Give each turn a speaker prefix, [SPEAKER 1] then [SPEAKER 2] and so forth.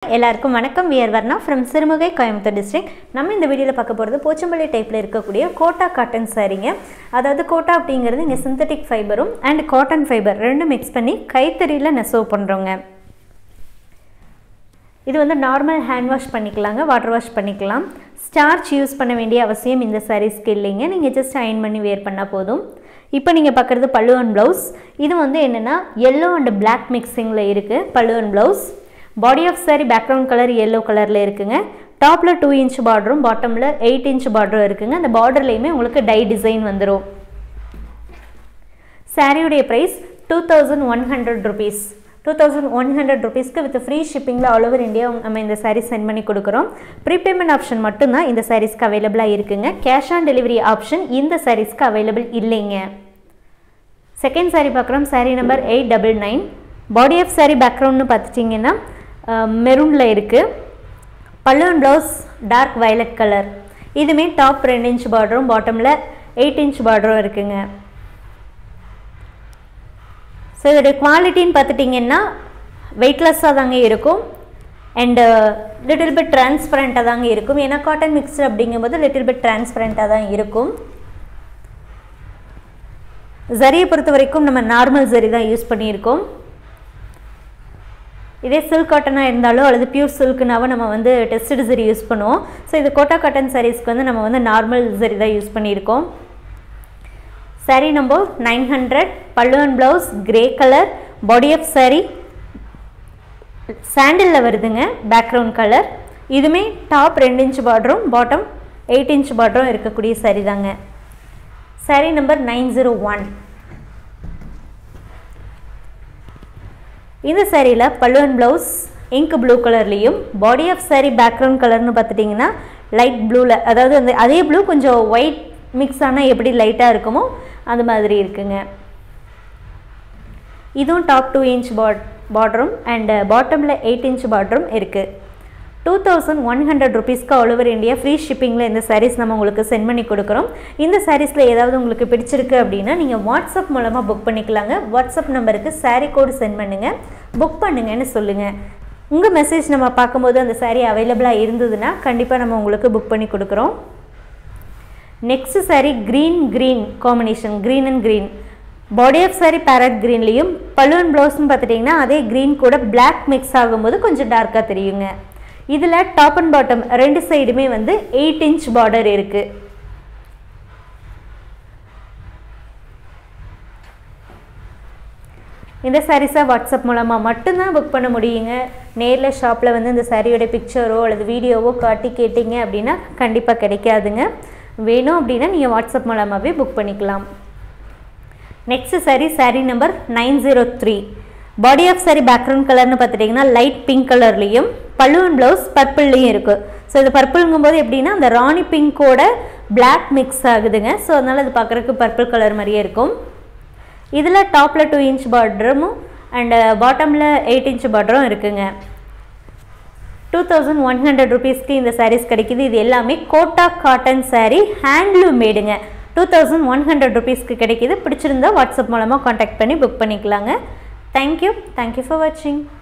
[SPEAKER 1] எல்லாருக்கும் வணக்கம் we are Varna from Sirumugai Coimbatore district நம்ம இந்த வீடியோவில் பார்க்க போகிறது போச்சம்பள்ளி டைப்பில் இருக்கக்கூடிய கோட்டா காட்டன் சாரீங்க அதாவது கோட்டா அப்படிங்கிறது இங்கே சிந்தட்டிக் ஃபைபரும் அண்ட் காட்டன் ஃபைபர் ரெண்டும் மிக்ஸ் பண்ணி கைத்தறியில் நெசவு பண்ணுறோங்க இது வந்து நார்மல் ஹேண்ட் வாஷ் பண்ணிக்கலாங்க வாட்டர் வாஷ் பண்ணிக்கலாம் ஸ்டார்ச் யூஸ் பண்ண வேண்டிய அவசியம் இந்த சாரீஸ்க்கு இல்லைங்க நீங்கள் ஜஸ்ட் அயன் பண்ணி வேர் பண்ணால் போதும் இப்போ நீங்கள் பார்க்குறது பல்லு அண்ட் ப்ளவுஸ் இது வந்து என்னென்னா எல்லோ அண்ட் பிளாக் மிக்சிங்கில் இருக்குது pallu and blouse body of sari background colour yellow கலரில் இருக்குங்க டாப்பில் டூ இன்ச் பார்டரும் பாட்டமில் எயிட் இன்ச் பார்டரும் இருக்குங்க அந்த பார்டர்லேயுமே உங்களுக்கு டை டிசைன் வந்துடும் சாரியுடைய price two thousand one hundred rupees two thousand one hundred ருபீஸ்க்கு வித் ஃப்ரீ ஷிப்பிங்கில் ஆல் ஓவர் இந்தியா நம்ம இந்த சாரீ சென்ட் பண்ணி கொடுக்குறோம் ப்ரீபேமெண்ட் ஆப்ஷன் மட்டும்தான் இந்த சாரீஸ்க்கு அவைலபிளாக இருக்குங்க கேஷ் ஆன் டெலிவரி ஆப்ஷன் இந்த சாரீஸ்க்கு அவைலபிள் இல்லைங்க செகண்ட் சாரீ பார்க்குறோம் sari number eight double nine body of sari பேக்ரவுண்ட்னு பார்த்துட்டிங்கன்னா மெரூனில் இருக்குது pallu and blouse dark violet colour இதுவுமே டாப் ரெண்டு இன்ச் பார்டரும் பாட்டமில் எயிட் இன்ச் பார்டரும் இருக்குங்க ஸோ இதோடைய குவாலிட்டின்னு பார்த்துட்டிங்கன்னா வெயிட்லெஸ்ஸாக தாங்க இருக்கும் அண்டு லிட்டில் பிட் டிரான்ஸ்பரண்ட்டாக தாங்க இருக்கும் ஏன்னா காட்டன் மிக்ஸ்டு அப்படிங்கும்போது லிட்டில் பிட் டிரான்ஸ்பரண்ட்டாக தான் இருக்கும் ஜரியை பொறுத்த வரைக்கும் நம்ம நார்மல் ஜரி தான் யூஸ் பண்ணியிருக்கோம் இதே சில்க் காட்டனாக இருந்தாலோ அல்லது பியூர் சில்க்குனாவோ நம்ம வந்து டெஸ்டட் ஜரி யூஸ் பண்ணுவோம் ஸோ இது கோட்டா காட்டன் சாரீஸ்க்கு வந்து நம்ம வந்து நார்மல் ஜரி தான் யூஸ் பண்ணியிருக்கோம் sari number nine hundred pallu and blouse grey colour body of sari சாண்டிலில் வருதுங்க பேக்ரவுண்ட் கலர் இதுவுமே டாப் ரெண்டு இன்ச் பார்டரும் பாட்டம் எயிட் இன்ச் பார்டரும் இருக்கக்கூடிய சாரீ தாங்க sari number nine zero one இந்த சாரியில் பல்லு அண்ட் ப்ளவுஸ் இங்க் ப்ளூ கலர்லேயும் பாடி ஆஃப் சாரீ பேக்ரவுண்ட் கலர்னு பார்த்துட்டிங்கன்னா லைட் ப்ளூவில் அதாவது அந்த அதே ப்ளூ கொஞ்சம் ஒயிட் மிக்ஸ் ஆனால் எப்படி லைட்டாக இருக்குமோ அது மாதிரி இருக்குங்க இதுவும் டாப் டூ இன்ச் பாட் பார்டரும் அண்டு பாட்டமில் எயிட் இன்ச் பார்டரும் இருக்குது டூ தௌசண்ட் ஒன் ஹண்ட்ரட் ருபீஸ்க்கு ஆல் ஓவர் இந்தியா ஃப்ரீ ஷிப்பிங்கில் இந்த சாரீஸ் நம்ம உங்களுக்கு சென்ட் பண்ணி கொடுக்குறோம் இந்த சாரீஸில் ஏதாவது உங்களுக்கு பிடிச்சிருக்கு அப்படின்னா நீங்கள் வாட்ஸ்அப் மூலமாக புக் பண்ணிக்கலாங்க வாட்ஸ்அப் நம்பருக்கு சாரீ கோடு சென்ட் பண்ணுங்கள் புக் பண்ணுங்கன்னு சொல்லுங்கள் உங்கள் மெசேஜ் நம்ம பார்க்கும்போது அந்த சாரீ அவைலபிளாக இருந்ததுன்னா கண்டிப்பாக நம்ம உங்களுக்கு புக் பண்ணி கொடுக்குறோம் next sari green green combination green and green body of sari parrot க்ரீன்லேயும் பலூன் ப்ளவுஸ்னு பார்த்துட்டிங்கன்னா அதே க்ரீன் கூட பிளாக் மிக்ஸ் ஆகும்போது கொஞ்சம் டார்க்காக தெரியுங்க இதில் டாப் அண்ட் பாட்டம் ரெண்டு சைடுமே வந்து எயிட் இன்ச் பார்டர் இருக்குது இந்த சாரீஸை வாட்ஸ்அப் மூலமாக மட்டும்தான் புக் பண்ண முடியுங்க நேரில் ஷாப்பில் வந்து இந்த சாரியோட பிக்சரோ அல்லது வீடியோவோ காட்டி கேட்டிங்க அப்படின்னா கண்டிப்பாக கிடைக்காதுங்க வேணும் அப்படின்னா நீங்கள் வாட்ஸ்அப் மூலமாகவே புக் பண்ணிக்கலாம் next sari sari number nine zero three body of sari background கலர்னு பார்த்துட்டிங்கன்னா லைட் பிங்க் கலர்லேயும் பல்லு அண்ட் ப்ளவுஸ் பர்பிள்லேயும் இருக்குது ஸோ இது பர்பிள்ங்கும் போது எப்படின்னா அந்த ராணி பிங்கோட பிளாக் மிக்ஸ் ஆகுதுங்க ஸோ அதனால் இது பார்க்குறதுக்கு பர்பிள் கலர் மாதிரியே இருக்கும் இதில் டாப்பில் டூ இன்ச் பார்டரும் அண்டு பாட்டமில் எயிட் இன்ச் பார்டரும் இருக்குங்க டூ தௌசண்ட் ஒன் ஹண்ட்ரட் ருபீஸ்க்கு இந்த சாரீஸ் கிடைக்கிது இது எல்லாமே கோட்டா காட்டன் சாரீ ஹேண்ட்லூம் மேடுங்க டூ தௌசண்ட் ஒன் ஹண்ட்ரட் ருபீஸ்க்கு கிடைக்கிது பிடிச்சிருந்தா வாட்ஸ்அப் மூலமாக காண்டாக்ட் பண்ணி புக் பண்ணிக்கலாங்க தேங்க்யூ தேங்க்யூ ஃபார் வாட்சிங்